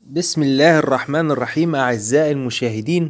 بسم الله الرحمن الرحيم أعزائي المشاهدين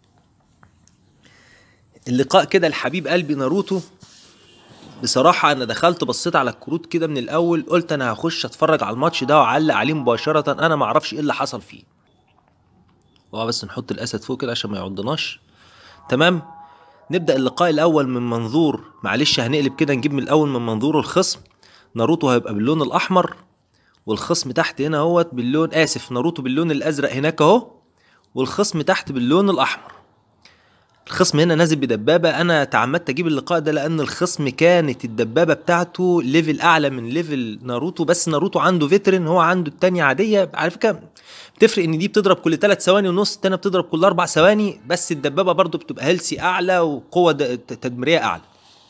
اللقاء كده الحبيب قلبي ناروتو بصراحة أنا دخلت بصيت على الكروت كده من الأول قلت أنا هخش أتفرج على الماتش ده وأعلق عليه مباشرة أنا معرفش إيه اللي حصل فيه واه بس نحط الأسد فوق كده عشان ما يعضناش تمام نبدأ اللقاء الأول من منظور معلش هنقلب كده نجيب من الأول من منظور الخصم ناروتو هيبقى باللون الأحمر والخصم تحت هنا اهوت باللون اسف ناروتو باللون الازرق هناك اهو والخصم تحت باللون الاحمر الخصم هنا نازل بدبابه انا تعمدت اجيب اللقاء ده لان الخصم كانت الدبابه بتاعته ليفل اعلى من ليفل ناروتو بس ناروتو عنده فيترن هو عنده التانية عاديه على فكره بتفرق ان دي بتضرب كل 3 ثواني ونص التانية بتضرب كل 4 ثواني بس الدبابه برضو بتبقى هيلسي اعلى وقوه د- تدميريه اعلى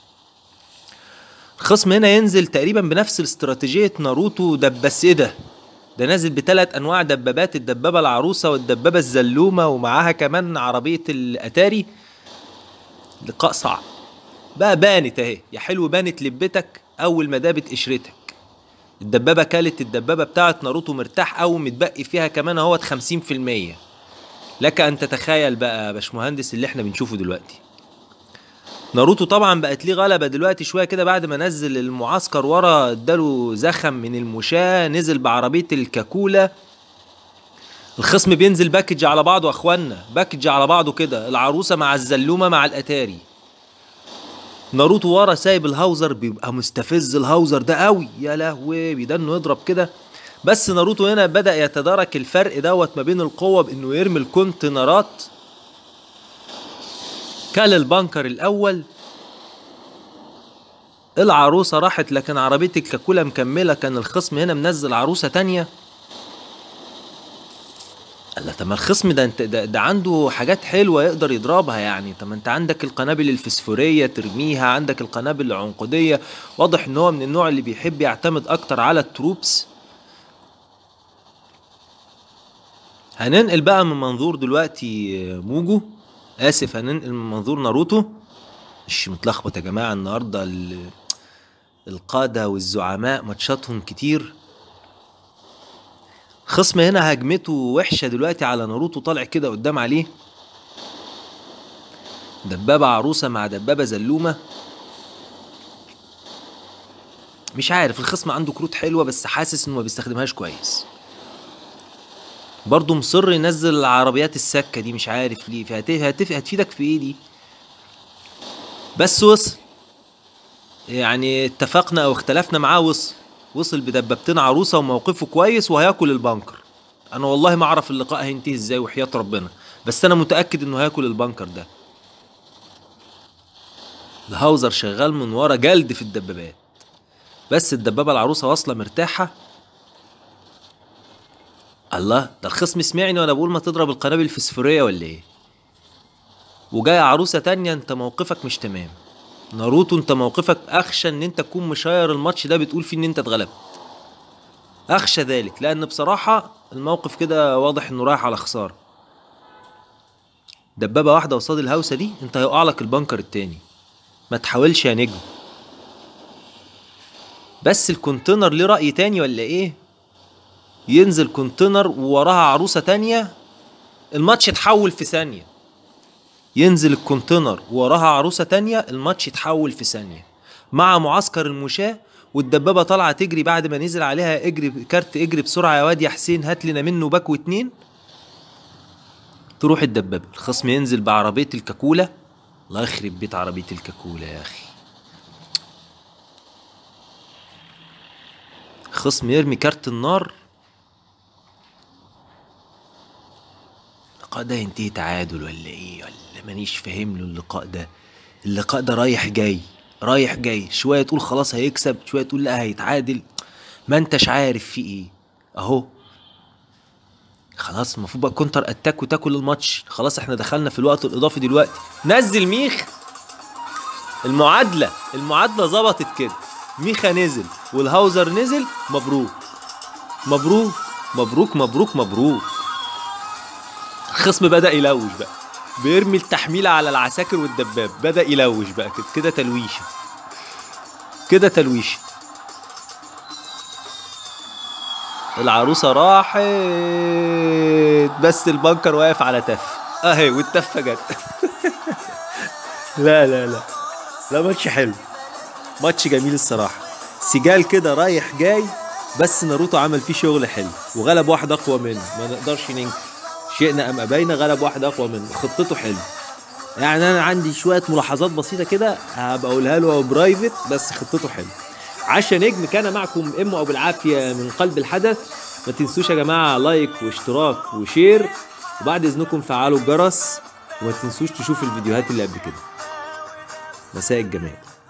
الخصم هنا ينزل تقريبا بنفس الاستراتيجية ناروتو دب بس ايه ده؟ ده نازل بثلاث انواع دبابات الدبابة العروسة والدبابة الزلومة ومعاها كمان عربية الاتاري لقاء صعب بقى بانت اهي يا حلو بانت لبتك اول ما دابت قشرتك الدبابة كالت الدبابة بتاعت ناروتو مرتاح او متبقي فيها كمان اهوت 50% لك ان تتخيل بقى يا باشمهندس اللي احنا بنشوفه دلوقتي ناروتو طبعا بقت ليه غلبه دلوقتي شويه كده بعد ما نزل المعسكر ورا اداله زخم من المشاة نزل بعربيه الكاكولا الخصم بينزل باكج على بعضه يا اخوانا باكج على بعضه كده العروسه مع الزلومه مع الاتاري ناروتو ورا سايب الهاوزر بيبقى مستفز الهاوزر ده قوي يا لهوي بيدنه يضرب كده بس ناروتو هنا بدا يتدارك الفرق دوت ما بين القوه بانه يرمي الكونتينرات كل البنكر الاول العروسه راحت لكن عربيه الكاكولا مكمله كان الخصم هنا منزل عروسه تانية قال له طب ما الخصم ده انت ده, ده عنده حاجات حلوه يقدر يضربها يعني طب ما انت عندك القنابل الفسفوريه ترميها عندك القنابل العنقوديه واضح ان هو من النوع اللي بيحب يعتمد اكتر على التروبس هننقل بقى من منظور دلوقتي موجو اسف هننقل من منظور ناروتو مش متلخبط يا جماعه النهارده ال- القاده والزعماء ماتشاتهم كتير خصم هنا هجمته وحشه دلوقتي على ناروتو طالع كده قدام عليه دبابه عروسه مع دبابه زلومه مش عارف الخصم عنده كروت حلوه بس حاسس انه ما بيستخدمهاش كويس برضه مصر ينزل العربيات السكه دي مش عارف ليه فهت- هتف... هتفيدك في ايه دي بس وصل يعني اتفقنا او اختلفنا معاه وصل وصل بدبابتين عروسه وموقفه كويس وهياكل البنكر انا والله ما اعرف اللقاء هينتهي ازاي وحياة ربنا بس انا متاكد انه هياكل البنكر ده الهاوزر شغال من ورا جلد في الدبابات بس الدبابه العروسه واصله مرتاحه الله ده الخصم سمعني وانا بقول ما تضرب القنابل الفسفوريه ولا ايه وجايه عروسه تانية انت موقفك مش تمام ناروتو انت موقفك اخشى ان انت تكون مشاير الماتش ده بتقول فيه ان انت اتغلبت اخشى ذلك لان بصراحه الموقف كده واضح انه رايح على خساره دبابه واحده قصاد الهوسه دي انت هيقع لك البنكر التاني ما تحاولش يا نجم بس الكونتينر ليه راي تاني ولا ايه ينزل كونتينر ووراها عروسه تانية الماتش اتحول في ثانيه ينزل الكونتينر وراها عروسه تانية الماتش اتحول في ثانيه مع معسكر المشاة والدبابه طالعه تجري بعد ما نزل عليها اجري كارت اجري بسرعه يا واد يا حسين هات لنا منه باك واتنين تروح الدبابه الخصم ينزل بعربيه الكاكولا الله يخرب بيت عربيه الكاكولا يا اخي خصم يرمي كارت النار اللقاء ده ينتهي تعادل ولا ايه ولا مانيش فاهم له اللقاء ده اللقاء ده رايح جاي رايح جاي شويه تقول خلاص هيكسب شويه تقول لا هيتعادل ما انتش عارف في ايه اهو خلاص المفروض بقى كونتر اتاك وتاكل الماتش خلاص احنا دخلنا في الوقت الاضافي دلوقتي نزل ميخ المعادله المعادله ظبطت كده ميخا نزل والهاوزر نزل مبروك مبروك مبروك مبروك مبروك الخصم بدأ يلوش بقى بيرمي التحميلة على العساكر والدباب بدأ يلوش بقى كده كده تلويشة كده تلويشة العروسه راحت بس البنكر واقف على تف اهي والتفه جت لا لا لا لا ماتش حلو ماتش جميل الصراحه سجال كده رايح جاي بس ناروتو عمل فيه شغل حلو وغلب واحد اقوى منه ما نقدرش ننكر شئنا ام ابينا غلب واحد اقوى منه خطته حلو يعني انا عندي شويه ملاحظات بسيطه كده هبقى اقولها له برايفت بس خطته حلو عشا نجم كان معكم ام ابو العافيه من قلب الحدث ما تنسوش يا جماعه لايك واشتراك وشير وبعد اذنكم فعلوا الجرس وما تنسوش تشوفوا الفيديوهات اللي قبل كده مساء الجمال